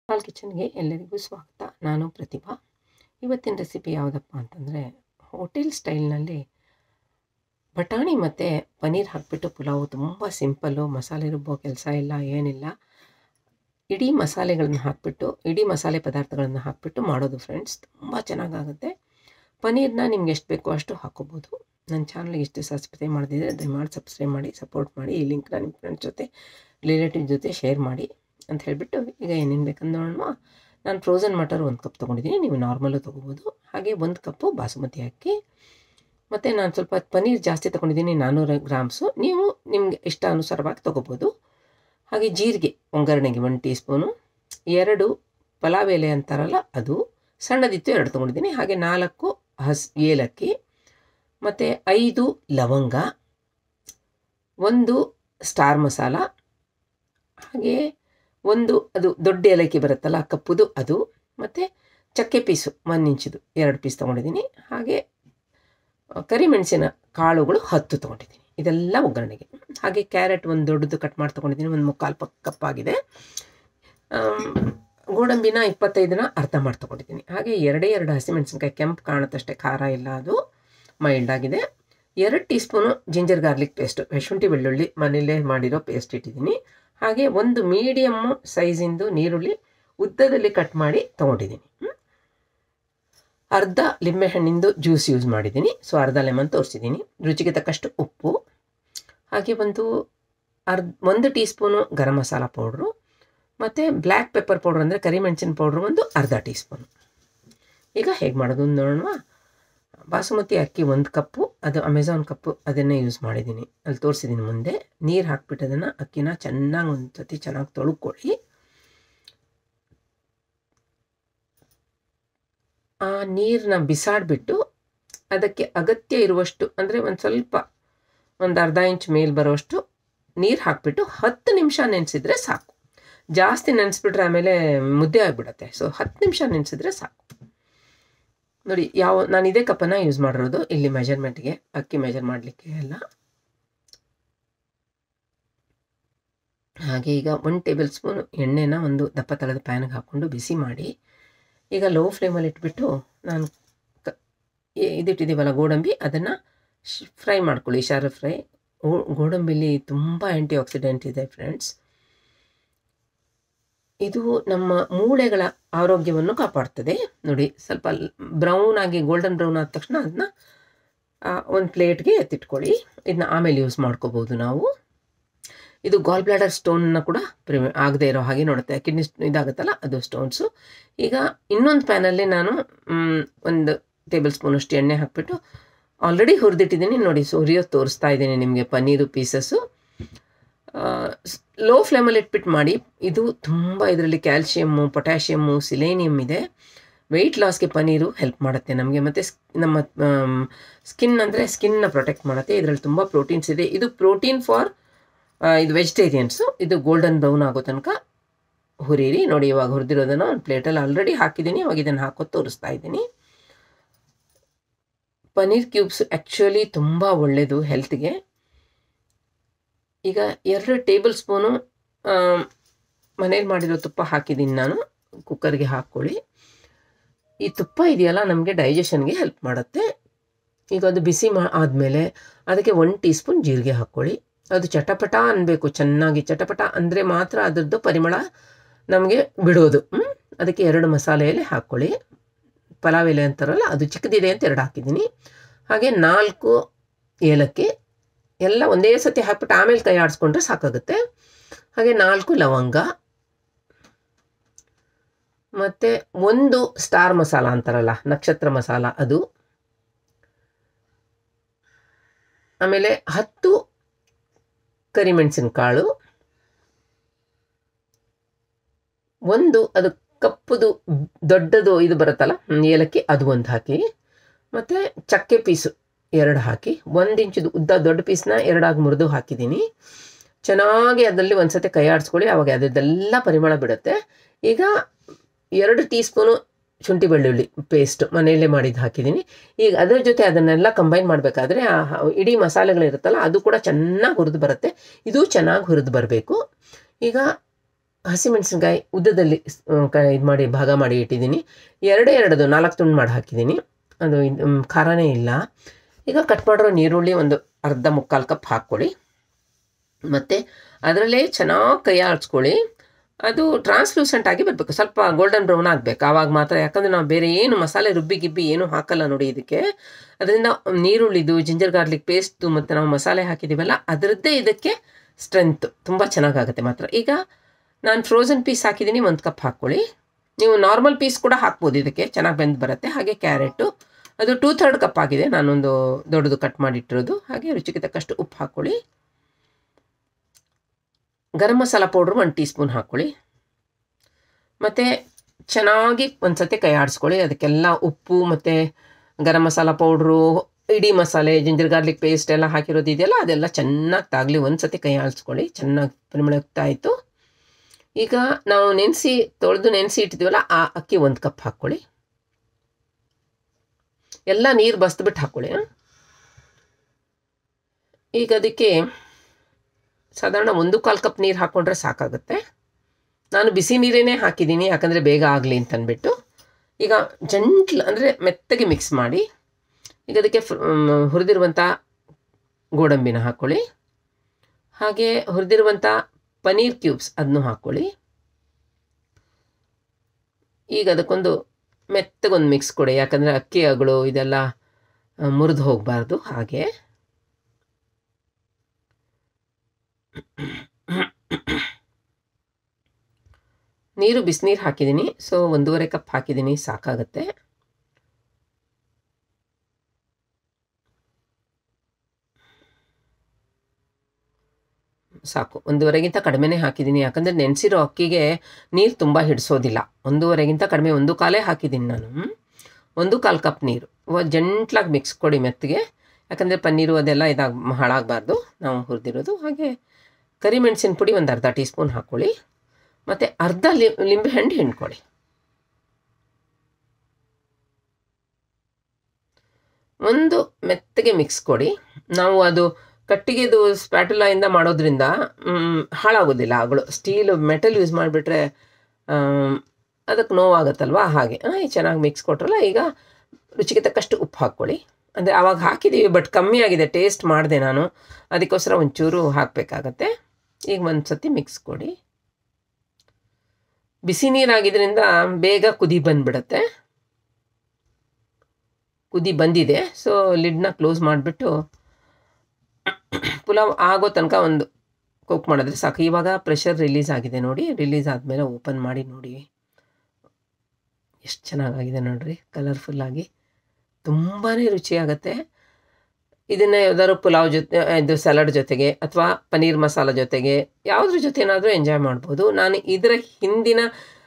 ಹಾಲ್ ಕಿಚನ್ಗೆ ಎಲ್ಲರಿಗೂ ಸ್ವಾಗತ ನಾನು ಪ್ರತಿಭಾ ಇವತ್ತಿನ ರೆಸಿಪಿ ಯಾವುದಪ್ಪ ಅಂತಂದರೆ ಹೋಟೆಲ್ ಸ್ಟೈಲ್ನಲ್ಲಿ ಬಟಾಣಿ ಮತ್ತು ಪನ್ನೀರ್ ಹಾಕಿಬಿಟ್ಟು ಪುಲಾವು ತುಂಬ ಸಿಂಪಲ್ಲು ಮಸಾಲೆ ರುಬ್ಬೋ ಕೆಲಸ ಇಲ್ಲ ಏನಿಲ್ಲ ಇಡೀ ಮಸಾಲೆಗಳನ್ನ ಹಾಕಿಬಿಟ್ಟು ಇಡೀ ಮಸಾಲೆ ಪದಾರ್ಥಗಳನ್ನು ಹಾಕಿಬಿಟ್ಟು ಮಾಡೋದು ಫ್ರೆಂಡ್ಸ್ ತುಂಬ ಚೆನ್ನಾಗಾಗುತ್ತೆ ಪನ್ನೀರ್ನ ನಿಮ್ಗೆ ಎಷ್ಟು ಬೇಕೋ ಅಷ್ಟು ಹಾಕೋಬೋದು ನನ್ನ ಚಾನಲ್ಗೆ ಎಷ್ಟು ಸಬ್ಸ್ಕ್ರೈಬ್ ಮಾಡಿದ್ರೆ ದಯಮಾಡಿ ಸಬ್ಸ್ಕ್ರೈಬ್ ಮಾಡಿ ಸಪೋರ್ಟ್ ಮಾಡಿ ಈ ಲಿಂಕ್ನ ನಿಮ್ಮ ಫ್ರೆಂಡ್ಸ್ ಜೊತೆ ರಿಲೇಟಿವ್ ಜೊತೆ ಶೇರ್ ಮಾಡಿ ಅಂತ ಹೇಳಿಬಿಟ್ಟು ಈಗ ಏನೇನು ಬೇಕಂತ ನೋಡೋಣ ನಾನು ಫ್ರೋಝನ್ ಮಟರ್ ಒಂದು ಕಪ್ ತೊಗೊಂಡಿದ್ದೀನಿ ನೀವು ನಾರ್ಮಲ್ಲು ತೊಗೋಬೋದು ಹಾಗೆ ಒಂದು ಕಪ್ಪು ಬಾಸುಮತಿ ಅಕ್ಕಿ ಮತ್ತು ನಾನು ಸ್ವಲ್ಪ ಪನ್ನೀರ್ ಜಾಸ್ತಿ ತೊಗೊಂಡಿದ್ದೀನಿ ನಾನ್ನೂರು ಗ್ರಾಮ್ಸು ನೀವು ನಿಮಗೆ ಇಷ್ಟ ಅನುಸಾರವಾಗಿ ತೊಗೋಬೋದು ಹಾಗೆ ಜೀರಿಗೆ ಒಗ್ಗರಣೆಗೆ ಒಂದು ಟೀ ಸ್ಪೂನು ಎರಡು ಪಲಾವ್ ಎಲೆ ಅಂತಾರಲ್ಲ ಅದು ಸಣ್ಣದಿತ್ತು ಎರಡು ತೊಗೊಂಡಿದ್ದೀನಿ ಹಾಗೆ ನಾಲ್ಕು ಹಸ್ ಏಲಕ್ಕಿ ಮತ್ತು ಐದು ಲವಂಗ ಒಂದು ಸ್ಟಾರ್ ಮಸಾಲ ಹಾಗೆ ಒಂದು ಅದು ದೊಡ್ಡ ಏಲಕ್ಕಿ ಬರುತ್ತಲ್ಲ ಕಪ್ಪುದು ಅದು ಮತ್ತು ಚಕ್ಕೆ ಪೀಸು ಒಂದು ಇಂಚಿದು ಎರಡು ಪೀಸ್ ತೊಗೊಂಡಿದ್ದೀನಿ ಹಾಗೆ ಕರಿಮೆಣಸಿನ ಕಾಳುಗಳು ಹತ್ತು ತೊಗೊಂಡಿದ್ದೀನಿ ಇದೆಲ್ಲ ಒಗ್ಗರಣೆಗೆ ಹಾಗೆ ಕ್ಯಾರೆಟ್ ಒಂದು ದೊಡ್ಡದು ಕಟ್ ಮಾಡಿ ತೊಗೊಂಡಿದ್ದೀನಿ ಒಂದು ಮುಕ್ಕಾಲು ಪಕ್ ಕಪ್ಪಾಗಿದೆ ಗೋಡಂಬಿನ ಇಪ್ಪತ್ತೈದನ ಅರ್ಧ ಮಾಡಿ ತೊಗೊಂಡಿದ್ದೀನಿ ಹಾಗೆ ಎರಡೇ ಎರಡು ಹಸಿಮೆಣಸಿನ್ಕಾಯಿ ಕೆಂಪು ಕಾಣುತ್ತಷ್ಟೇ ಖಾರ ಇಲ್ಲ ಅದು ಮೈಲ್ಡ್ ಆಗಿದೆ ಎರಡು teaspoon ginger garlic paste ಶುಂಠಿ ಬೆಳ್ಳುಳ್ಳಿ ಮನೆಯಲ್ಲೇ ಮಾಡಿರೋ ಪೇಸ್ಟ್ ಇಟ್ಟಿದ್ದೀನಿ ಹಾಗೆ ಒಂದು ಮೀಡಿಯಮ್ಮು ಸೈಜಿಂದು ನೀರುಳ್ಳಿ ಉದ್ದದಲ್ಲಿ ಕಟ್ ಮಾಡಿ ತೊಗೊಂಡಿದ್ದೀನಿ ಅರ್ಧ ಲಿಂಬೆಹಣ್ಣಿಂದು ಜ್ಯೂಸ್ ಯೂಸ್ ಮಾಡಿದ್ದೀನಿ ಸೊ ಅರ್ಧ ಲೆಮನ್ ತೋರಿಸಿದ್ದೀನಿ ರುಚಿಗೆ ತಕ್ಕಷ್ಟು ಉಪ್ಪು ಹಾಗೆ ಒಂದು ಅರ್ಧ ಒಂದು teaspoon garam masala powder ಮತ್ತು ಬ್ಲ್ಯಾಕ್ ಪೆಪ್ಪರ್ ಪೌಡ್ರ್ ಅಂದರೆ ಕರಿಮೆಣಸಿನ ಪೌಡ್ರು ಒಂದು ಅರ್ಧ ಟೀ ಸ್ಪೂನು ಈಗ ಹೇಗೆ ಮಾಡೋದು ನೋಡೋಣ ಬಾಸುಮತಿ ಅಕ್ಕಿ ಒಂದು ಕಪ್ಪು ಅದು ಅಮೆಝಾನ್ ಕಪ್ಪು ಅದನ್ನೇ ಯೂಸ್ ಮಾಡಿದ್ದೀನಿ ಅಲ್ಲಿ ತೋರಿಸಿದ್ದೀನಿ ಮುಂದೆ ನೀರು ಹಾಕ್ಬಿಟ್ಟು ಅದನ್ನು ಅಕ್ಕಿನ ಚೆನ್ನಾಗಿ ಒಂದು ಸತಿ ಚೆನ್ನಾಗಿ ತೊಳ್ಕೊಳ್ಳಿ ಆ ನೀರನ್ನ ಬಿಸಾಡಿಬಿಟ್ಟು ಅದಕ್ಕೆ ಅಗತ್ಯ ಇರುವಷ್ಟು ಅಂದರೆ ಒಂದು ಸ್ವಲ್ಪ ಒಂದು ಅರ್ಧ ಇಂಚ್ ಮೇಲೆ ಬರೋಷ್ಟು ನೀರು ಹಾಕಿಬಿಟ್ಟು ಹತ್ತು ನಿಮಿಷ ನೆನೆಸಿದ್ರೆ ಸಾಕು ಜಾಸ್ತಿ ನೆನೆಸ್ಬಿಟ್ರೆ ಆಮೇಲೆ ಮುದ್ದೆ ಆಗಿಬಿಡತ್ತೆ ಸೊ ಹತ್ತು ನಿಮಿಷ ನೆನೆಸಿದ್ರೆ ಸಾಕು ನೋಡಿ ಯಾವ ನಾನು ಇದೇ ಕಪ್ಪನ್ನು ಯೂಸ್ ಮಾಡಿರೋದು ಇಲ್ಲಿ ಮೆಜರ್ಮೆಂಟ್ಗೆ ಅಕ್ಕಿ ಮೆಜರ್ ಮಾಡಲಿಕ್ಕೆ ಎಲ್ಲ ಹಾಗೆ ಈಗ ಒಂದು ಟೇಬಲ್ ಸ್ಪೂನ್ ಎಣ್ಣೆನ ಒಂದು ದಪ್ಪ ತಳದ ಪ್ಯಾನ್ಗೆ ಹಾಕ್ಕೊಂಡು ಬಿಸಿ ಮಾಡಿ ಈಗ ಲೋ ಫ್ಲೇಮಲ್ಲಿ ಇಟ್ಬಿಟ್ಟು ನಾನು ಕ ಇದಿಟ್ಟಿದ್ದೀವಲ್ಲ ಗೋಡಂಬಿ ಅದನ್ನು ಫ್ರೈ ಮಾಡ್ಕೊಳ್ಳಿ ಶಾರ ಫ್ರೈ ಗೋಡಂಬಿಲಿ ತುಂಬ ಆ್ಯಂಟಿ ಆಕ್ಸಿಡೆಂಟ್ ಇದೆ ಫ್ರೆಂಡ್ಸ್ ಇದು ನಮ್ಮ ಮೂಳೆಗಳ ಆರೋಗ್ಯವನ್ನು ಕಾಪಾಡ್ತದೆ ನೋಡಿ ಸ್ವಲ್ಪ ಬ್ರೌನ್ ಆಗಿ ಗೋಲ್ಡನ್ ಬ್ರೌನ್ ಆದ ತಕ್ಷಣ ಅದನ್ನ ಒಂದು ಪ್ಲೇಟ್ಗೆ ಎತ್ತಿಟ್ಕೊಳ್ಳಿ ಇದನ್ನ ಆಮೇಲೆ ಯೂಸ್ ಮಾಡ್ಕೋಬೋದು ನಾವು ಇದು ಗಾಲ್ ಬ್ಲಾಡರ್ ಸ್ಟೋನ್ನ ಕೂಡ ಪ್ರಿವೆ ಆಗದೆ ಇರೋ ಹಾಗೆ ನೋಡುತ್ತೆ ಕಿಡ್ನಿ ಇದಾಗುತ್ತಲ್ಲ ಅದು ಸ್ಟೋನ್ಸು ಈಗ ಇನ್ನೊಂದು ಪ್ಯಾನಲ್ಲಿ ನಾನು ಒಂದು ಟೇಬಲ್ ಸ್ಪೂನಷ್ಟು ಎಣ್ಣೆ ಹಾಕ್ಬಿಟ್ಟು ಆಲ್ರೆಡಿ ಹುರಿದಿಟ್ಟಿದ್ದೀನಿ ನೋಡಿ ಸೊ ಹುರಿಯೋದು ತೋರಿಸ್ತಾ ಇದ್ದೀನಿ ನಿಮಗೆ ಪನ್ನೀರು ಪೀಸಸ್ಸು ಲೋ ಫ್ಲೇಮಲ್ಲಿ ಇಟ್ಬಿಟ್ಟು ಮಾಡಿ ಇದು ತುಂಬ ಇದರಲ್ಲಿ ಕ್ಯಾಲ್ಶಿಯಮ್ಮು ಪೊಟ್ಯಾಷಿಯಮ್ಮು ಸಿಲೇನಿಯಮ್ ಇದೆ ವೆಯ್ಟ್ ಲಾಸ್ಗೆ ಪನ್ನೀರು ಹೆಲ್ಪ್ ಮಾಡುತ್ತೆ ನಮಗೆ ಮತ್ತು ನಮ್ಮ ಸ್ಕಿನ್ ಅಂದರೆ ಸ್ಕಿನ್ನ ಪ್ರೊಟೆಕ್ಟ್ ಮಾಡುತ್ತೆ ಇದರಲ್ಲಿ ತುಂಬ ಪ್ರೋಟೀನ್ಸ್ ಇದೆ ಇದು ಪ್ರೋಟೀನ್ ಫಾರ್ ಇದು ವೆಜಿಟೇರಿಯನ್ಸು ಇದು ಗೋಲ್ಡನ್ ಬ್ರೌನ್ ಆಗೋ ತನಕ ಹುರಿರಿ ನೋಡಿ ಇವಾಗ ಹುರಿದಿರೋದನ್ನು ಒಂದು ಪ್ಲೇಟಲ್ಲಿ ಆಲ್ರೆಡಿ ಹಾಕಿದ್ದೀನಿ ಇವಾಗ ಇದನ್ನು ಹಾಕೋದು ತೋರಿಸ್ತಾ ಇದ್ದೀನಿ ಪನ್ನೀರ್ ಕ್ಯೂಬ್ಸ್ ಆ್ಯಕ್ಚುಲಿ ತುಂಬ ಒಳ್ಳೆಯದು ಹೆಲ್ತ್ಗೆ ಈಗ ಎರಡು ಟೇಬಲ್ ಸ್ಪೂನು ಮನೇಲಿ ಮಾಡಿರೋ ತುಪ್ಪ ಹಾಕಿದ್ದೀನಿ ನಾನು ಕುಕ್ಕರ್ಗೆ ಹಾಕ್ಕೊಳ್ಳಿ ಈ ತುಪ್ಪ ಇದೆಯಲ್ಲ ನಮಗೆ ಡೈಜೆಷನ್ಗೆ ಹೆಲ್ಪ್ ಮಾಡುತ್ತೆ ಈಗ ಅದು ಬಿಸಿ ಮಾ ಆದಮೇಲೆ ಅದಕ್ಕೆ ಒಂದು ಟೀ ಸ್ಪೂನ್ ಜೀರಿಗೆ ಹಾಕ್ಕೊಳ್ಳಿ ಅದು ಚಟಪಟ ಅನ್ನಬೇಕು ಚೆನ್ನಾಗಿ ಚಟಪಟ ಅಂದರೆ ಮಾತ್ರ ಅದರದ್ದು ಪರಿಮಳ ನಮಗೆ ಬಿಡೋದು ಅದಕ್ಕೆ ಎರಡು ಮಸಾಲೆ ಎಲೆ ಹಾಕ್ಕೊಳ್ಳಿ ಪಲಾವ್ ಎಲೆ ಅಂತಾರಲ್ಲ ಅದು ಚಿಕ್ಕದಿದೆ ಅಂತ ಎರಡು ಹಾಕಿದ್ದೀನಿ ಹಾಗೆ ನಾಲ್ಕು ಏಲಕ್ಕಿ ಎಲ್ಲ ಒಂದೇ ಸತಿ ಹಾಕ್ಬಿಟ್ಟು ಆಮೇಲೆ ಕೈ ಆಡಿಸ್ಕೊಂಡ್ರೆ ಸಾಕಾಗುತ್ತೆ ಹಾಗೆ ನಾಲ್ಕು ಲವಂಗ ಮತ್ತು ಒಂದು ಸ್ಟಾರ್ ಮಸಾಲ ಅಂತಾರಲ್ಲ ನಕ್ಷತ್ರ ಮಸಾಲ ಅದು ಆಮೇಲೆ ಹತ್ತು ಕರಿಮೆಣಸಿನ ಕಾಳು ಒಂದು ಅದು ಕಪ್ಪುದು ದೊಡ್ಡದು ಇದು ಬರುತ್ತಲ್ಲ ಏಲಕ್ಕಿ ಅದು ಒಂದು ಹಾಕಿ ಮತ್ತು ಚಕ್ಕೆ ಪೀಸು ಎರಡು ಹಾಕಿ ಒಂದು ಇಂಚದು ಉದ್ದ ದೊಡ್ಡ ಪೀಸ್ನ ಎರಡಾಗಿ ಮುರಿದು ಹಾಕಿದ್ದೀನಿ ಚೆನ್ನಾಗಿ ಅದರಲ್ಲಿ ಒಂದು ಸತಿ ಕೈ ಆಡಿಸ್ಕೊಳ್ಳಿ ಅವಾಗ ಅದರದ್ದೆಲ್ಲ ಪರಿಮಳ ಬಿಡುತ್ತೆ ಈಗ ಎರಡು ಟೀ ಸ್ಪೂನು ಶುಂಠಿ ಬೆಳ್ಳುಳ್ಳಿ ಪೇಸ್ಟ್ ಮನೆಯಲ್ಲೇ ಮಾಡಿದ್ದು ಹಾಕಿದ್ದೀನಿ ಈಗ ಅದರ ಜೊತೆ ಅದನ್ನೆಲ್ಲ ಕಂಬೈನ್ ಮಾಡಬೇಕಾದ್ರೆ ಆ ಇಡೀ ಮಸಾಲೆಗಳಿರುತ್ತಲ್ಲ ಅದು ಕೂಡ ಚೆನ್ನಾಗಿ ಹುರಿದು ಬರುತ್ತೆ ಇದು ಚೆನ್ನಾಗಿ ಹುರಿದು ಬರಬೇಕು ಈಗ ಹಸಿಮೆಣಸಿನ್ಕಾಯಿ ಉದ್ದದಲ್ಲಿ ಇದು ಮಾಡಿ ಭಾಗ ಮಾಡಿ ಇಟ್ಟಿದ್ದೀನಿ ಎರಡೇ ಎರಡದು ನಾಲ್ಕು ತುಂಡು ಮಾಡಿ ಹಾಕಿದ್ದೀನಿ ಅದು ಇದು ಮ್, ಖಾರನೇ ಇಲ್ಲ ಈಗ ಕಟ್ ಮಾಡಿರೋ ನೀರುಳ್ಳಿ ಒಂದು ಅರ್ಧ ಮುಕ್ಕಾಲು ಕಪ್ ಹಾಕ್ಕೊಳ್ಳಿ ಮತ್ತು ಅದರಲ್ಲೇ ಚೆನ್ನಾಗಿ ಕೈ ಆಡಿಸ್ಕೊಳ್ಳಿ ಅದು ಟ್ರಾನ್ಸ್ಲೂಸೆಂಟ್ ಆಗಿ ಬರಬೇಕು ಸ್ವಲ್ಪ ಗೋಲ್ಡನ್ ಬ್ರೌನ್ ಆಗಬೇಕು ಆವಾಗ ಮಾತ್ರ ಯಾಕಂದರೆ ನಾವು ಬೇರೆ ಏನು ಮಸಾಲೆ ರುಬ್ಬಿ ಗಿಬ್ಬಿ ಏನೂ ಹಾಕಲ್ಲ ನೋಡಿ ಇದಕ್ಕೆ ಅದರಿಂದ ನೀರುಳ್ಳಿದು ಜಿಂಜರ್ ಗಾರ್ಲಿಕ್ ಪೇಸ್ಟು ಮತ್ತು ನಾವು ಮಸಾಲೆ ಹಾಕಿದ್ದೀವಲ್ಲ ಅದರದ್ದೇ ಇದಕ್ಕೆ ಸ್ಟ್ರೆಂತ್ ತುಂಬ ಚೆನ್ನಾಗಾಗುತ್ತೆ ಮಾತ್ರ ಈಗ ನಾನು ಫ್ರೋಝನ್ ಪೀಸ್ ಹಾಕಿದ್ದೀನಿ ಒಂದು ಕಪ್ ಹಾಕ್ಕೊಳ್ಳಿ ನೀವು ನಾರ್ಮಲ್ ಪೀಸ್ ಕೂಡ ಹಾಕ್ಬೋದು ಇದಕ್ಕೆ ಚೆನ್ನಾಗಿ ಬೆಂದು ಬರುತ್ತೆ ಹಾಗೆ ಕ್ಯಾರೆಟು ಅದು ಟೂ ಥರ್ಡ್ ಕಪ್ ಆಗಿದೆ ನಾನೊಂದು ದೊಡ್ಡದು ಕಟ್ ಮಾಡಿಟ್ಟಿರೋದು ಹಾಗೆ ರುಚಿಗೆ ತಕ್ಕಷ್ಟು ಉಪ್ಪು ಹಾಕ್ಕೊಳ್ಳಿ ಗರಂ ಮಸಾಲ ಪೌಡ್ರು ಒಂದು ಟೀ ಸ್ಪೂನ್ ಹಾಕ್ಕೊಳ್ಳಿ ಮತ್ತು ಚೆನ್ನಾಗಿ ಒಂದು ಸತಿ ಕೈ ಆಡಿಸ್ಕೊಳ್ಳಿ ಅದಕ್ಕೆಲ್ಲ ಉಪ್ಪು ಮತ್ತು ಗರಂ ಮಸಾಲ ಪೌಡ್ರು ಇಡೀ ಮಸಾಲೆ ಜಿಂಜರ್ ಗಾರ್ಲಿಕ್ ಪೇಸ್ಟ್ ಎಲ್ಲ ಹಾಕಿರೋದು ಇದೆಯಲ್ಲ ಅದೆಲ್ಲ ಚೆನ್ನಾಗಿ ತಾಗಲಿ ಒಂದು ಸತಿ ಕೈ ಆಡಿಸ್ಕೊಳ್ಳಿ ಚೆನ್ನಾಗಿ ಪರಿಮಳ ಆಯಿತು ಈಗ ನಾವು ನೆನೆಸಿ ತೊಳೆದು ನೆನೆಸಿ ಇಟ್ಟಿದ್ದೀವಲ್ಲ ಆ ಅಕ್ಕಿ ಒಂದು ಕಪ್ ಹಾಕ್ಕೊಳ್ಳಿ ಎಲ್ಲ ನೀರು ಬಸ್ದುಬಿಟ್ಟು ಹಾಕ್ಕೊಳ್ಳಿ ಆ. ಈಗ ಅದಕ್ಕೆ ಸಾಧಾರಣ ಒಂದು ಕಾಲು ಕಪ್ ನೀರು ಹಾಕ್ಕೊಂಡ್ರೆ ಸಾಕಾಗುತ್ತೆ ನಾನು ಬಿಸಿ ನೀರೇನೇ ಹಾಕಿದ್ದೀನಿ ಯಾಕಂದರೆ ಬೇಗ ಆಗಲಿ ಅಂತ ಅಂದ್ಬಿಟ್ಟು ಈಗ ಜಂಟ್ಲ್ ಅಂದರೆ ಮೆತ್ತಗೆ ಮಿಕ್ಸ್ ಮಾಡಿ ಈಗ ಅದಕ್ಕೆ ಹುರಿದಿರುವಂಥ ಗೋಡಂಬಿನ ಹಾಕ್ಕೊಳ್ಳಿ ಹಾಗೆ ಹುರಿದಿರುವಂಥ ಪನೀರ್ ಕ್ಯೂಬ್ಸ್ ಅದನ್ನು ಹಾಕ್ಕೊಳ್ಳಿ ಈಗ ಅದಕ್ಕೊಂದು ಮೆತ್ತಗೊಂದು ಮಿಕ್ಸ್ ಕೊಡಿ ಯಾಕಂದರೆ ಅಕ್ಕಿ ಅಗಳು ಇದೆಲ್ಲ ಮುರಿದು ಹೋಗಬಾರ್ದು ಹಾಗೆ ನೀರು ಬಿಸಿನೀರು ಹಾಕಿದ್ದೀನಿ ಸೊ ಒಂದೂವರೆ ಕಪ್ ಹಾಕಿದ್ದೀನಿ ಸಾಕಾಗುತ್ತೆ ಸಾಕು ಒಂದೂವರೆಗಿಂತ ಕಡಿಮೆನೇ ಹಾಕಿದ್ದೀನಿ ಯಾಕಂದರೆ ನೆನೆಸಿರೋ ಅಕ್ಕಿಗೆ ನೀರು ತುಂಬ ಹಿಡಿಸೋದಿಲ್ಲ ಒಂದೂವರೆಗಿಂತ ಕಡಿಮೆ ಒಂದು ಕಾಲೇ ಹಾಕಿದ್ದೀನಿ ನಾನು ಹ್ಮ್. ಒಂದು ಕಾಲು ಕಪ್ ನೀರು ಜಂಟ್ಲಾಗಿ ಮಿಕ್ಸ್ ಕೊಡಿ ಮೆತ್ತಗೆ ಯಾಕಂದರೆ ಪನ್ನೀರು ಅದೆಲ್ಲ ಇದಾಗ ಹಾಳಾಗಬಾರ್ದು ನಾವು ಹುರಿದಿರೋದು ಹಾಗೆ ಕರಿಮೆಣಸಿನ ಪುಡಿ ಒಂದು ಅರ್ಧ ಟೀ ಸ್ಪೂನ್ ಹಾಕ್ಕೊಳ್ಳಿ ಮತ್ತು ಅರ್ಧ ಲಿ ಲಿಂಬೆ ಹಣ್ಣು ಹಿಂಡ್ಕೊಳ್ಳಿ ಒಂದು ಮೆತ್ತಗೆ ಮಿಕ್ಸ್ ಕೊಡಿ ನಾವು ಅದು ಕಟ್ಟಿಗೆದು ಸ್ಪ್ಯಾಟುಲಾಯಿಂದ ಮಾಡೋದ್ರಿಂದ ಮ್, ಹಾಳಾಗೋದಿಲ್ಲ ಅಗಳು ಸ್ಟೀಲ್ ಮೆಟಲ್ ಯೂಸ್ ಮಾಡಿಬಿಟ್ರೆ ಅದಕ್ಕೆ ನೋವಾಗುತ್ತಲ್ವ ಹಾಗೆ ಆ, ಈ ಚೆನ್ನಾಗಿ ಮಿಕ್ಸ್ ಕೊಟ್ರಲ್ಲ ಈಗ ರುಚಿಗೆ ತಕ್ಕಷ್ಟು ಉಪ್ಪು ಹಾಕ್ಕೊಳ್ಳಿ ಅಂದರೆ ಆವಾಗ ಹಾಕಿದ್ದೀವಿ ಬಟ್ ಕಮ್ಮಿ ಆಗಿದೆ ಟೇಸ್ಟ್ ಮಾಡಿದೆ ನಾನು ಅದಕ್ಕೋಸ್ಕರ ಒಂಚೂರು ಹಾಕಬೇಕಾಗತ್ತೆ ಈಗ ಒಂದು ಸತಿ ಮಿಕ್ಸ್ ಕೊಡಿ ಬಿಸಿ ನೀರಾಗಿದ್ದರಿಂದ ಬೇಗ ಕುದಿ ಬಂದುಬಿಡತ್ತೆ ಕುದಿ ಬಂದಿದೆ ಸೊ ಲಿಡ್ನ ಕ್ಲೋಸ್ ಮಾಡಿಬಿಟ್ಟು ಪುಲಾವ್ ಆಗೋ ತನಕ ಒಂದು ಕುಕ್ ಮಾಡಿದ್ರೆ ಸಾಕು ಇವಾಗ ಪ್ರೆಷರ್ ರಿಲೀಸ್ ಆಗಿದೆ ನೋಡಿ ರಿಲೀಸ್ ಆದಮೇಲೆ ಓಪನ್ ಮಾಡಿ ನೋಡಿ ಎಷ್ಟು ಚೆನ್ನಾಗಾಗಿದೆ ನೋಡ್ರಿ ಕಲರ್ಫುಲ್ಲಾಗಿ ತುಂಬಾ ರುಚಿಯಾಗತ್ತೆ ಇದನ್ನು ಯಾವ್ದಾದ್ರು ಪುಲಾವ್ ಜೊತೆ ಇದು ಸಲಾಡ್ ಜೊತೆಗೆ ಅಥವಾ ಪನ್ನೀರ್ ಮಸಾಲ ಜೊತೆಗೆ ಯಾವುದ್ರ ಜೊತೆನಾದರೂ ಎಂಜಾಯ್ ಮಾಡ್ಬೋದು ನಾನು ಇದರ ಹಿಂದಿನ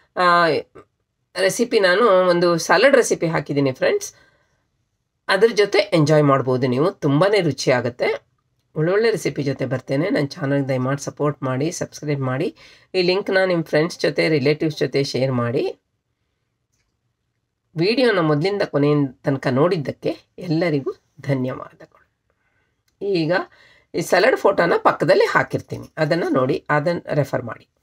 ರೆಸಿಪಿ ನಾನು ಒಂದು ಸಲಾಡ್ ರೆಸಿಪಿ ಹಾಕಿದ್ದೀನಿ ಫ್ರೆಂಡ್ಸ್ ಅದ್ರ ಜೊತೆ ಎಂಜಾಯ್ ಮಾಡ್ಬೋದು ನೀವು ತುಂಬಾ ರುಚಿಯಾಗುತ್ತೆ ಒಳ್ಳೊಳ್ಳೆ ರೆಸಿಪಿ ಜೊತೆ ಬರ್ತೇನೆ ನನ್ನ ಚಾನಲ್ಗೆ ದಯಮಾಡಿ ಸಪೋರ್ಟ್ ಮಾಡಿ ಸಬ್ಸ್ಕ್ರೈಬ್ ಮಾಡಿ ಈ ಲಿಂಕ್ನ ನಿಮ್ಮ ಫ್ರೆಂಡ್ಸ್ ಜೊತೆ ರಿಲೇಟಿವ್ಸ್ ಜೊತೆ ಶೇರ್ ಮಾಡಿ ವಿಡಿಯೋನ ಮೊದಲಿಂದ ಕೊನೆಯ ತನಕ ನೋಡಿದ್ದಕ್ಕೆ ಎಲ್ಲರಿಗೂ ಧನ್ಯವಾದಗಳು ಈಗ ಈ ಸಲಾಡ್ ಫೋಟೋನ ಪಕ್ಕದಲ್ಲಿ ಹಾಕಿರ್ತೀನಿ ಅದನ್ನು ನೋಡಿ ಅದನ್ನು ರೆಫರ್ ಮಾಡಿ